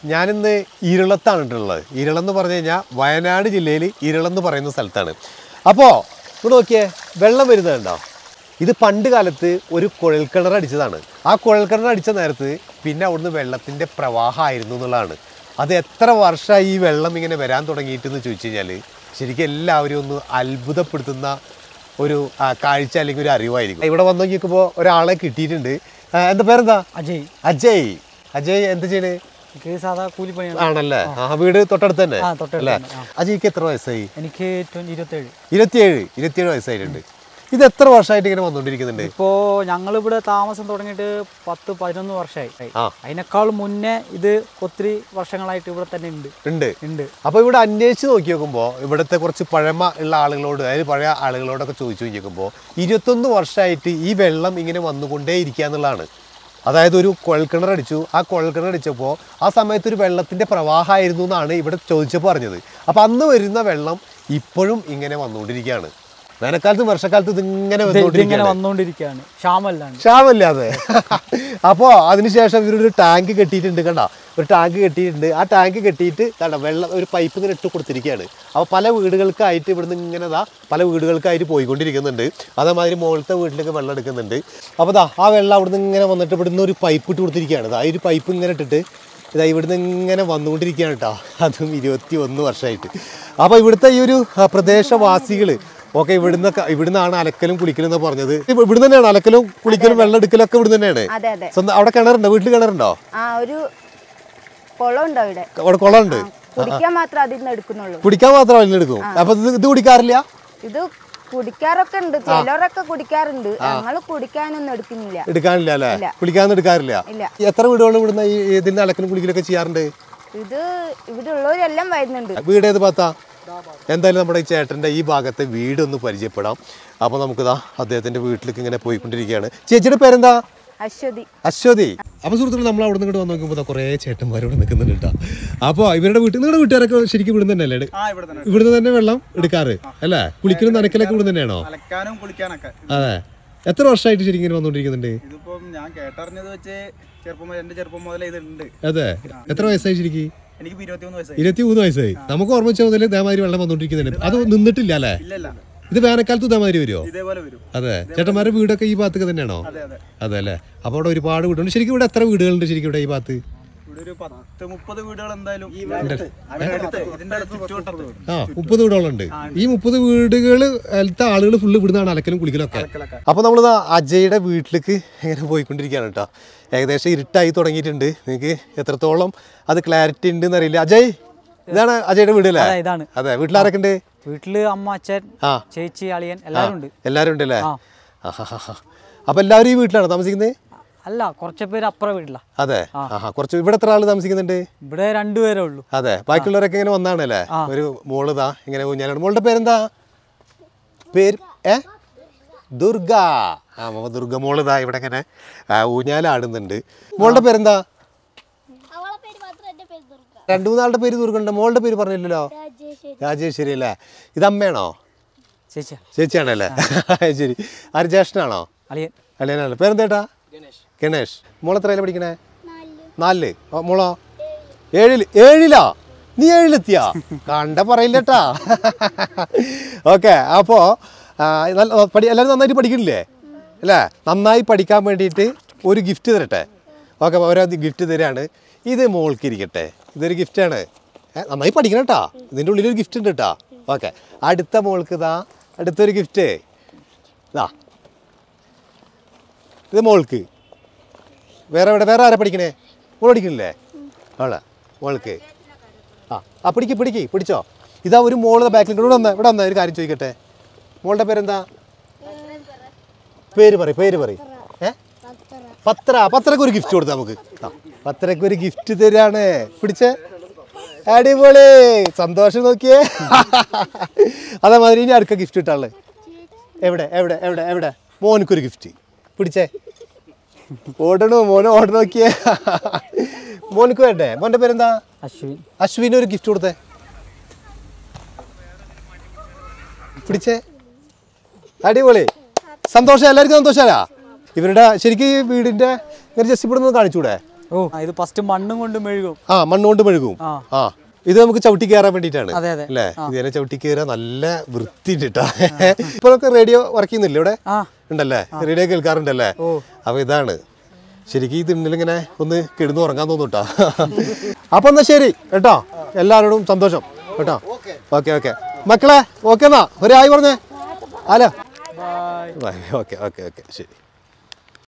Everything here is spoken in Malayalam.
ഞാനിന്ന് ഇരളത്താണ് ഉള്ളത് ഇരളം എന്ന് പറഞ്ഞു കഴിഞ്ഞാൽ വയനാട് ജില്ലയിൽ ഇരളം എന്ന് പറയുന്ന സ്ഥലത്താണ് അപ്പോൾ ഇവിടെ നോക്കിയേ വെള്ളം വരുന്നതുണ്ടോ ഇത് പണ്ട് കാലത്ത് ഒരു കുഴൽക്കിണർ അടിച്ചതാണ് ആ കുഴൽക്കിണർ അടിച്ച നേരത്ത് പിന്നെ അവിടുന്ന് വെള്ളത്തിൻ്റെ പ്രവാഹമായിരുന്നു എന്നുള്ളതാണ് അത് എത്ര വർഷമായി ഈ വെള്ളം ഇങ്ങനെ വരാൻ തുടങ്ങിയിട്ടെന്ന് ചോദിച്ചു കഴിഞ്ഞാൽ ശരിക്കും എല്ലാവരും ഒന്ന് അത്ഭുതപ്പെടുത്തുന്ന ഒരു ആ, കാഴ്ച അല്ലെങ്കിൽ ഒരു അറിവായിരിക്കും ഇവിടെ വന്നു നോക്കിയപ്പോൾ ഒരാളെ കിട്ടിയിട്ടുണ്ട് ആ, എന്താ പേരെന്താ അജയ് അജയ് അജയ് എന്ത് ചെയ്യണേ എനിക്ക് സാധാ കൂലിപ്പണിയാണ് ആണല്ലേ ആ വീട് തൊട്ടടുത്ത് തന്നെ ആ, തൊട്ടടുത്ത് അല്ലേ തന്നെ, ആ. അജയ്ക്ക് എത്ര വയസ്സായി എനിക്ക് ട്വന്റി ഇരുപത്തേഴ് ഇരുപത്തിയേഴ് ഇരുപത്തിയേഴ് വയസ്സായിട്ടുണ്ട് ഇത് എത്ര വർഷമായിട്ട് ഇങ്ങനെ വന്നുകൊണ്ടിരിക്കുന്നുണ്ട് ഇപ്പോ ഞങ്ങളിവിടെ താമസം തുടങ്ങിയിട്ട് പത്ത് പതിനൊന്ന് വർഷമായി ആ. അതിനേക്കാൾ മുന്നേ ഇത് ഒത്തിരി വർഷങ്ങളായിട്ട് ഇവിടെ തന്നെ ഉണ്ട് ഉണ്ട് ഉണ്ട് അപ്പോൾ ഇവിടെ അന്വേഷിച്ച് നോക്കി നോക്കുമ്പോൾ ഇവിടുത്തെ കുറച്ച് പഴമ ഉള്ള ആളുകളോട് അതായത് പഴയ ആളുകളോടൊക്കെ ചോദിച്ചു നോക്കിക്കുമ്പോൾ ഇരുപത്തൊന്ന് വർഷമായിട്ട് ഈ വെള്ളം ഇങ്ങനെ വന്നുകൊണ്ടേ ഇരിക്കുക എന്നുള്ളതാണ് അതായത് ഒരു കുഴൽക്കിണർ അടിച്ചു ആ കുഴൽക്കിണർ അടിച്ചപ്പോൾ ആ സമയത്ത് ഒരു വെള്ളത്തിൻ്റെ പ്രവാഹമായിരുന്നു എന്നാണ് ഇവിടെ ചോദിച്ചപ്പോൾ പറഞ്ഞത് അപ്പോൾ അന്ന് വരുന്ന വെള്ളം ഇപ്പോഴും ഇങ്ങനെ വന്നുകൊണ്ടിരിക്കുകയാണ് വേനൽക്കാലത്തും വർഷക്കാലത്തും ഇതിങ്ങനെ ഇത് ഇതിങ്ങനെ വന്നുകൊണ്ടിരിക്കുകയാണ് വന്നുകൊണ്ടിരിക്കുകയാണ് ക്ഷാമല്ലാണ് ക്ഷാമല്ലാതെ അപ്പോൾ അതിനുശേഷം ഇവരൊരു ടാങ്ക് കെട്ടിയിട്ടുണ്ട് കണ്ട ഒരു ടാങ്ക് കെട്ടിയിട്ടുണ്ട് ആ ടാങ്ക് കെട്ടിയിട്ട് കണ്ട വെള്ളം ഒരു പൈപ്പ് ഇങ്ങനെ ഇട്ട് കൊടുത്തിരിക്കുകയാണ് അപ്പോൾ പല വീടുകൾക്കായിട്ട് ഇവിടുന്ന് ഇങ്ങനെ ദാ പല വീടുകൾക്കായിട്ട് പോയിക്കൊണ്ടിരിക്കുന്നുണ്ട് അതേമാതിരി മുകളിലത്തെ വീട്ടിലേക്ക് വെള്ളം എടുക്കുന്നുണ്ട് അപ്പോൾ ദാ ആ വെള്ളം അവിടുന്ന് ഇങ്ങനെ വന്നിട്ട് ഇവിടുന്ന് ഒരു പൈപ്പ് ഇട്ട് കൊടുത്തിരിക്കുകയാണ് ദാ ഈ ഒരു പൈപ്പ് ഇങ്ങനെ ഇട്ടിട്ട് ഇതാ ഇവിടുന്ന് ഇങ്ങനെ വന്നുകൊണ്ടിരിക്കുകയാണ് കേട്ടോ അതും ഇരുപത്തി ഒന്ന് വർഷമായിട്ട് അപ്പോൾ ഇവിടുത്തെ ഈ ഒരു ആ, പ്രദേശവാസികൾ ഓക്കെ ഇവിടുന്ന് ഇവിടുന്നാണ് അലക്കലും കുളിക്കലും എന്ന് പറഞ്ഞത് ഇവ- ഇവിടുന്ന് തന്നെയാണ് അലക്കലും കുളിക്കലും വെള്ളം എടുക്കലും ഒക്കെ ഇവിടുന്ന് തന്നെയാണ് അതെ അതെ സ്വന്തം അവിടെ കിണറുണ്ടോ വീട്ടിൽ കിണറുണ്ടോ ആ ഒരു കുളമുണ്ട് അവിടെ അവിടെ കുളമുണ്ട് കുടിക്കാൻ മാത്രം അതിൽ നിന്ന് എടുക്കുന്നുള്ളൂ കുടിക്കാൻ മാത്രം അതിൽ എടുക്കും അപ്പൊ ഇത് ഇത് കുടിക്കാറില്ല ഇത് കുടിക്കാറൊക്കെ ഉണ്ട് ചിലരൊക്കെ കുടിക്കാറുണ്ട് ഞങ്ങൾ കുടിക്കാനൊന്നും എടുക്കുന്നില്ല എടുക്കാനില്ല അല്ലേ ഇല്ല. കുളിക്കാനൊന്നും എടുക്കാറില്ല ഇല്ല. എത്ര വീടുകൾ ഇവിടുന്ന് ഈ ഇതിന്റെ അലക്കലും കുളിക്കലൊക്കെ ചെയ്യാറുണ്ട് ഇത് ഇവിടെ ഉള്ളവരെല്ലാം വരുന്നുണ്ട് വീട് ഏത് ഭാഗത്താ എന്തായാലും നമ്മുടെ ഈ ചേട്ടൻ്റെ ഈ ഭാഗത്തെ വീടൊന്ന് പരിചയപ്പെടാം അപ്പോൾ നമുക്കിതാ അദ്ദേഹത്തിൻ്റെ വീട്ടിലേക്ക് ഇങ്ങനെ പോയിക്കൊണ്ടിരിക്കുകയാണ് ചേച്ചിയുടെ പേരെന്താ അശ്വതി അശ്വതി അപ്പോൾ സുഹൃത്തുക്കൾ നമ്മൾ അവിടെ നിന്ന് ഇങ്ങോട്ട് വന്ന് നോക്കുമ്പോൾ കുറേ ചേട്ടന്മാരോട് നിൽക്കുന്നുണ്ട് കേട്ടോ അപ്പോൾ ഇവരുടെ വീട്ടിൽ നിങ്ങളുടെ വീട്ടുകാരൊക്കെ ശരിക്കും ഇവിടുന്ന് തന്നെയല്ലേ ആ ഇവിടെ തന്നെ ഇവിടുന്ന് തന്നെ വെള്ളം എടുക്കാറ് അല്ലേ കുളിക്കലും നനക്കലൊക്കെ ഇവിടുന്ന് തന്നെയാണോ അലക്കാനും കുളിക്കാനൊക്കെ അതെ എത്ര വർഷമായിട്ട് ശരിക്കും ഇങ്ങനെ വന്നുകൊണ്ടിരിക്കുന്നുണ്ട് ഇതിപ്പം ഞാൻ കേട്ടറിഞ്ഞത് വെച്ച് ചെറുപ്പം മുതൽ- എന്റെ ചെറുപ്പം മുതലേ ഇതുണ്ട് അതെ എത്ര വയസ്സായി ശരിക്കും എനിക്ക് ഇരുപത്തിമൂന്ന് വയസ്സായി ഇരുപത്തി മൂന്ന് വയസ്സായി നമുക്ക് ഓർമ്മ വെച്ച മുതൽ ഇതേമാതിരി വെള്ളം വന്നുകൊണ്ടിരിക്കുന്നുണ്ട് അത് നിന്നിട്ടില്ല അല്ലേ ഇല്ലല്ല ഇത് വേനൽക്കാലത്ത് ഇതേമാതിരി വരുമോ ഇതേപോലെ വരും അതെ ചേട്ടന്മാരുടെ വീടൊക്കെ ഈ ഭാഗത്തൊക്കെ തന്നെയാണോ അതെ അതെ അതെ അല്ലേ അപ്പോൾ അവിടെ ഒരുപാട് വീടുണ്ട് ശരിക്കും ഇവിടെ എത്ര വീടുകളുണ്ട് ശരിക്കും ഇവിടെ ഈ ഭാഗത്ത് ഇവിടെ ഒരു പത്ത് മുപ്പത് വീടുകൾ എന്തായാലും അടുത്ത് ഇതിന്റെ അടുത്ത് ചുറ്റുവട്ടത്ത് ആ മുപ്പത് വീടുകളുണ്ട് ഈ മുപ്പത് വീടുകൾ അതിലത്തെ ആളുകൾ ഫുള്ള് ഇവിടുന്നാണ് അലക്കലും കുളിക്കലും ഒക്കെ അലക്കലൊക്കെ. അപ്പോൾ നമ്മൾ അജയുടെ വീട്ടിലേക്ക് ഇങ്ങനെ പോയിക്കൊണ്ടിരിക്കുകയാണ് കേട്ടോ ഏകദേശം ഇരുട്ടായി തുടങ്ങിയിട്ടുണ്ട് നിങ്ങൾക്ക് എത്രത്തോളം അത് ക്ലാരിറ്റി ഉണ്ട് എന്നറിയില്ല അജയ് ഇതാണ് അജയുടെ വീട് അല്ലേ അതെ ഇതാണ് അതെ വീട്ടിലാരൊക്കെ ഉണ്ട് വീട്ടില് അമ്മ അച്ഛൻ ആ ചേച്ചി അളിയൻ എല്ലാവരും ഉണ്ട് എല്ലാവരും ഉണ്ട് അല്ലേ ആ. അപ്പോൾ എല്ലാവരും ഈ വീട്ടിലാണ് താമസിക്കുന്നത് അല്ല കുറച്ച് പേര് അപ്പുറം വീട്ടില അതെ ആഹാ കുറച്ച് ഇവിടെ എത്ര ആൾ താമസിക്കുന്നുണ്ട് ഇവിടെ രണ്ടുപേരേ ഉള്ളൂ അതെ ബാക്കിയുള്ളവരൊക്കെ ഇങ്ങനെ വന്നാണല്ലേ ഒരു മോള് ഇതാ ഇങ്ങനെ ഊഞ്ഞാലാണ് മോളുടെ പേരെന്താ പേര് ഏ ദുർഗ ആ മോ ദുർഗ മോള് ഇതാ ഇവിടെ ഇങ്ങനെ ആ, ഊഞ്ഞാലാടുന്നുണ്ട് മോളുടെ പേരെന്താ അവളെ പേര് മാത്രം എന്റെ പേര് ദുർഗ രണ്ടു മൂന്നാളുടെ പേര് ദുർഗ ഉണ്ട് മോളുടെ പേര് പറഞ്ഞില്ലല്ലോ രാജേശ്വരി രാജേശ്വരി അല്ലേ ഇത് അമ്മയാണോ ചേച്ചിയാ ചേച്ചിയാണല്ലേ ശരി ആര് ജ്യേഷ്ഠനാണോ അളിയൻ അല്ലേനാണല്ലോ പേരെന്തേട്ടാ ഗണേഷ് മോളെ എത്രയില പഠിക്കണേ നാലില് നാലില് ഓ, മോളോ ഏഴില് ഏഴിലാ നീ ഏഴിലെത്തിയാ കണ്ട പറയില്ലട്ടാ ഓക്കെ അപ്പോൾ നല്ല പഠി എല്ലാവരും നന്നായിട്ട് പഠിക്കണില്ലേ അല്ലേ നന്നായി പഠിക്കാൻ വേണ്ടിയിട്ട് ഒരു ഗിഫ്റ്റ് തരട്ടെ ഓക്കെ ഓരോ ഗിഫ്റ്റ് തരാണ് ഇത് മോൾക്ക് ഇരിക്കട്ടെ ഇതൊരു ഗിഫ്റ്റാണ് നന്നായി പഠിക്കണം കേട്ടാ ഇതിൻ്റെ ഉള്ളിലൊരു ഗിഫ്റ്റ് ഉണ്ട് കേട്ടാ ഓക്കെ അടുത്ത മോൾക്ക് ഇതാ അടുത്തൊരു ഗിഫ്റ്റ് ഇതാ ഇത് മോൾക്ക് വേറെ എവിടെ വേറെ ആരാ പഠിക്കണേ മോൾ പഠിക്കണില്ലേ ആളെ മോൾക്ക് ആ ആ പിടിക്ക് പിടിക്ക് പിടിച്ചോ ഇതാ ഒരു മോള് ബാക്കിൽ ഇവിടെ വന്ന ഇവിടെ വന്ന ഒരു കാര്യം ചോദിക്കട്ടെ മോളുടെ പേരെന്താ പേര് പറ പേര് പറ ഏ പത്ര പത്രക്ക് ഒരു ഗിഫ്റ്റ് കൊടുത്താ നമുക്ക് ആ പത്രക്ക് ഒരു ഗിഫ്റ്റ് തരാണ് പിടിച്ചേ അടിപൊളി സന്തോഷം നോക്കിയേ അതേമാതിരി ഇനി അടുക്ക ഗിഫ്റ്റ് കിട്ടാളേ എവിടെ എവിടെ എവിടെ എവിടെ മോനക്കൊരു ഗിഫ്റ്റ് പിടിച്ചേ ഓടണോ മോനെ ഓട നോക്കിയേ മോനക്ക് വേണ്ടേ മോൻ്റെ പേരെന്താ അശ്വിൻ അശ്വിന് ഒരു ഗിഫ്റ്റ് കൊടുത്തേ പിടിച്ചേ അടിപൊളി സന്തോഷം എല്ലാവർക്കും സന്തോഷമല്ല ഇവരുടെ ശരിക്കും ഈ വീടിന്റെ ഇങ്ങനെ ജസ്റ്റ് ഇവിടെ നിന്ന് കാണിച്ചൂടെ ഓ ആ, ഇത് ഫസ്റ്റ് മണ്ണും കൊണ്ട് മെഴുകും ആ മണ്ണുകൊണ്ട് മെഴുകും ആ. ആ ഇത് നമുക്ക് ചവിട്ടി കയറാൻ വേണ്ടിയിട്ടാണ് അതെ അതെ അല്ലേ ഇതിനെ ചവിട്ടി കയറാൻ നല്ല വൃത്തിണ്ട് കേട്ടാ ഇപ്പോഴൊക്കെ റേഡിയോ വർക്ക് ചെയ്യുന്നില്ലേ ഇവിടെ ആ ഉണ്ടല്ലേ റേഡിയോ കേൾക്കാറുണ്ടല്ലേ ഓ അപ്പൊ ഇതാണ് ശരിക്കും ഈ തിണ്ണിലിങ്ങനെ ഒന്ന് കിടന്ന് ഉറങ്ങാൻ തോന്നൂട്ടാ അപ്പൊ എന്നാ ശരി കേട്ടോ എല്ലാവരോടും സന്തോഷം കേട്ടോ ഓക്കെ ഓക്കെ മക്കളെ ഓക്കെ എന്നാ ഒരു ആയി പറഞ്ഞേ hello bye okay okay okay ശരി